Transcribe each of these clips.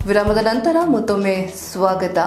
ವಿರಾಮದ ನಂತರ ಮತ್ತೊಮ್ಮೆ ಸ್ವಾಗತ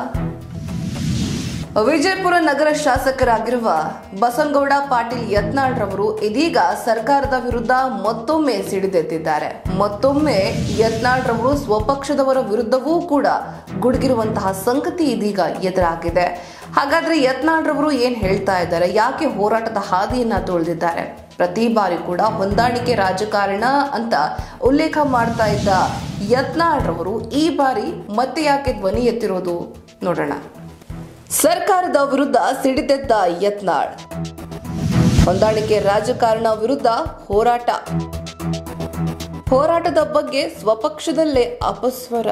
ವಿಜಯಪುರ ನಗರ ಶಾಸಕರಾಗಿರುವ ಬಸನಗೌಡ ಪಾಟೀಲ್ ಯತ್ನಾಳ್ ರವರು ಇದೀಗ ಸರ್ಕಾರದ ವಿರುದ್ಧ ಮತ್ತೊಮ್ಮೆ ಸಿಡಿದೆದ್ದಿದ್ದಾರೆ ಮತ್ತೊಮ್ಮೆ ಯತ್ನಾಳ್ ರವರು ಸ್ವಪಕ್ಷದವರ ವಿರುದ್ಧವೂ ಕೂಡ ಗುಡುಗಿರುವಂತಹ ಸಂಗತಿ ಇದೀಗ ಎದುರಾಗಿದೆ ಹಾಗಾದ್ರೆ ಯತ್ನಾಳ್ ರವರು ಏನ್ ಹೇಳ್ತಾ ಇದ್ದಾರೆ ಯಾಕೆ ಹೋರಾಟದ ಹಾದಿಯನ್ನ ತುಳಿದಿದ್ದಾರೆ ಪ್ರತಿ ಬಾರಿ ಕೂಡ ಹೊಂದಾಣಿಕೆ ರಾಜಕಾರಣ ಅಂತ ಉಲ್ಲೇಖ ಮಾಡ್ತಾ ಇದ್ದ ಯತ್ನಾಳ್ ರವರು ಈ ಬಾರಿ ಮತ್ತೆ ಯಾಕೆ ಧ್ವನಿ ಎತ್ತಿರೋದು ನೋಡೋಣ ಸರ್ಕಾರದ ವಿರುದ್ಧ ಸಿಡಿದೆದ್ದ ಯತ್ನಾಳ್ ಹೊಂದಾಣಿಕೆ ರಾಜಕಾರಣ ವಿರುದ್ಧ ಹೋರಾಟ ಹೋರಾಟದ ಬಗ್ಗೆ ಸ್ವಪಕ್ಷದಲ್ಲೇ ಅಪಸ್ವರ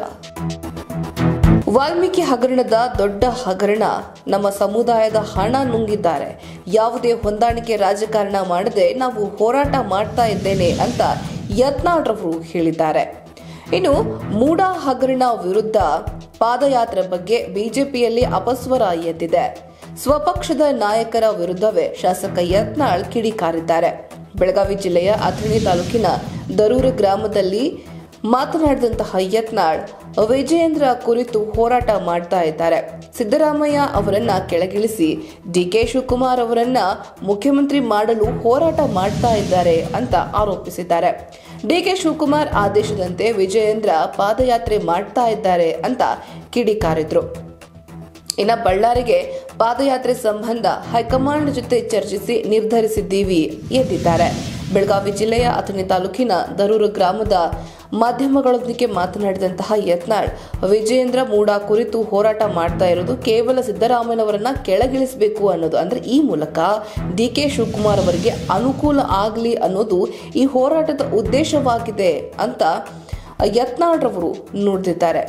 ವಾಲ್ಮೀಕಿ ಹಗರಣದ ದೊಡ್ಡ ಹಗರಣ ನಮ್ಮ ಸಮುದಾಯದ ಹಣ ನುಂಗಿದ್ದಾರೆ ಯಾವುದೇ ಹೊಂದಾಣಿಕೆ ರಾಜಕಾರಣ ಮಾಡದೆ ನಾವು ಹೋರಾಟ ಮಾಡ್ತಾ ಇದ್ದೇನೆ ಅಂತ ಯತ್ನಾಳ್ ರವರು ಹೇಳಿದ್ದಾರೆ ಇನ್ನು ಮೂಡಾ ಹಗರಣ ವಿರುದ್ಧ ಪಾದಯಾತ್ರೆ ಬಗ್ಗೆ ಬಿಜೆಪಿಯಲ್ಲಿ ಅಪಸ್ವರ ಎದ್ದಿದೆ ಸ್ವಪಕ್ಷದ ನಾಯಕರ ವಿರುದ್ಧವೇ ಶಾಸಕ ಯತ್ನಾಳ್ ಕಿಡಿಕಾರಿದ್ದಾರೆ ಬೆಳಗಾವಿ ಜಿಲ್ಲೆಯ ಅಥಣಿ ತಾಲೂಕಿನ ದರೂರು ಗ್ರಾಮದಲ್ಲಿ ಮಾತನಾಡಿದಂತಹ ಯತ್ನಾಳ್ ವಿಜಯೇಂದ್ರ ಕುರಿತು ಹೋರಾಟ ಮಾಡ್ತಾ ಇದ್ದಾರೆ ಸಿದ್ದರಾಮಯ್ಯ ಅವರನ್ನ ಕೆಳಗಿಳಿಸಿ ಡಿ ಕೆ ಶಿವಕುಮಾರ್ ಅವರನ್ನ ಮುಖ್ಯಮಂತ್ರಿ ಮಾಡಲು ಹೋರಾಟ ಮಾಡ್ತಾ ಇದ್ದಾರೆ ಅಂತ ಆರೋಪಿಸಿದ್ದಾರೆ ಡಿ ಕೆ ಶಿವಕುಮಾರ್ ಆದೇಶದಂತೆ ವಿಜಯೇಂದ್ರ ಪಾದಯಾತ್ರೆ ಮಾಡ್ತಾ ಇದ್ದಾರೆ ಅಂತ ಕಿಡಿಕಾರಿದ್ರು ಇನ್ನ ಬಳ್ಳಾರಿಗೆ ಪಾದಯಾತ್ರೆ ಸಂಬಂಧ ಹೈಕಮಾಂಡ್ ಜೊತೆ ಚರ್ಚಿಸಿ ನಿರ್ಧರಿಸಿದ್ದೀವಿ ಎಂದಿದ್ದಾರೆ ಬೆಳಗಾವಿ ಜಿಲ್ಲೆಯ ಅಥಣಿ ತಾಲೂಕಿನ ದರೂರು ಗ್ರಾಮದ ಮಾಧ್ಯಮಗಳೊಂದಿಗೆ ಮಾತನಾಡಿದಂತಹ ಯತ್ನಾಳ್ ವಿಜಯೇಂದ್ರ ಮೂಡಾ ಕುರಿತು ಹೋರಾಟ ಮಾಡ್ತಾ ಇರೋದು ಕೇವಲ ಸಿದ್ದರಾಮಯ್ಯನವರನ್ನ ಕೆಳಗಿಳಿಸಬೇಕು ಅನ್ನೋದು ಅಂದ್ರೆ ಈ ಮೂಲಕ ಡಿ ಕೆ ಶಿವಕುಮಾರ್ ಅವರಿಗೆ ಅನುಕೂಲ ಆಗಲಿ ಅನ್ನೋದು ಈ ಹೋರಾಟದ ಉದ್ದೇಶವಾಗಿದೆ ಅಂತ ಯತ್ನಾಳ್ ರವರು ನುಡಿದಿದ್ದಾರೆ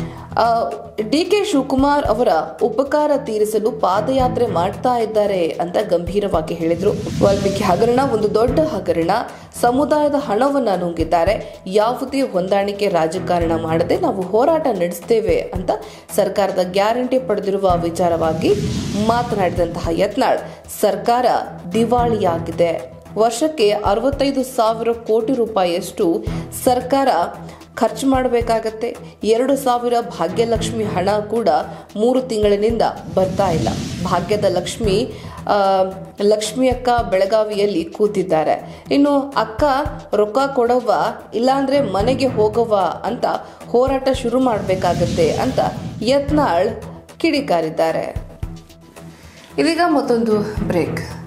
ಡಿ ಕೆ ಶಿವಕುಮಾರ್ ಅವರ ಉಪಕಾರ ತೀರಿಸಲು ಪಾದಯಾತ್ರೆ ಮಾಡ್ತಾ ಇದ್ದಾರೆ ಅಂತ ಗಂಭೀರವಾಗಿ ಹೇಳಿದ್ರು ವಾಲ್ಮೀಕಿ ಹಗರಣ ಒಂದು ದೊಡ್ಡ ಹಗರಣ ಸಮುದಾಯದ ಹಣವನ್ನ ನುಂಗಿದ್ದಾರೆ ಯಾವುದೇ ಹೊಂದಾಣಿಕೆ ರಾಜಕಾರಣ ಮಾಡದೆ ನಾವು ಹೋರಾಟ ನಡೆಸ್ತೇವೆ ಅಂತ ಸರ್ಕಾರದ ಗ್ಯಾರಂಟಿ ಪಡೆದಿರುವ ವಿಚಾರವಾಗಿ ಮಾತನಾಡಿದಂತಹ ಯತ್ನಾಳ್ ಸರ್ಕಾರ ದಿವಾಳಿಯಾಗಿದೆ ವರ್ಷಕ್ಕೆ ಅರವತ್ತೈದು ಸಾವಿರ ಕೋಟಿ ರೂಪಾಯಿಯಷ್ಟು ಸರ್ಕಾರ ಖರ್ಚು ಮಾಡಬೇಕಾಗತ್ತೆ ಎರಡು ಸಾವಿರ ಭಾಗ್ಯಲಕ್ಷ್ಮಿ ಹಣ ಕೂಡ ಮೂರು ತಿಂಗಳಿನಿಂದ ಬರ್ತಾ ಇಲ್ಲ ಭಾಗ್ಯದ ಲಕ್ಷ್ಮಿ ಆ, ಲಕ್ಷ್ಮಿ ಅಕ್ಕ ಬೆಳಗಾವಿಯಲ್ಲಿ ಕೂತಿದ್ದಾರೆ ಇನ್ನು ಅಕ್ಕ ರೊಕ್ಕ ಕೊಡವ್ವ ಇಲ್ಲಾಂದ್ರೆ ಮನೆಗೆ ಹೋಗವ್ವ ಅಂತ ಹೋರಾಟ ಶುರು ಮಾಡಬೇಕಾಗತ್ತೆ ಅಂತ ಯತ್ನಾಳ್ ಕಿಡಿಕಾರಿದ್ದಾರೆ ಇದೀಗ ಮತ್ತೊಂದು ಬ್ರೇಕ್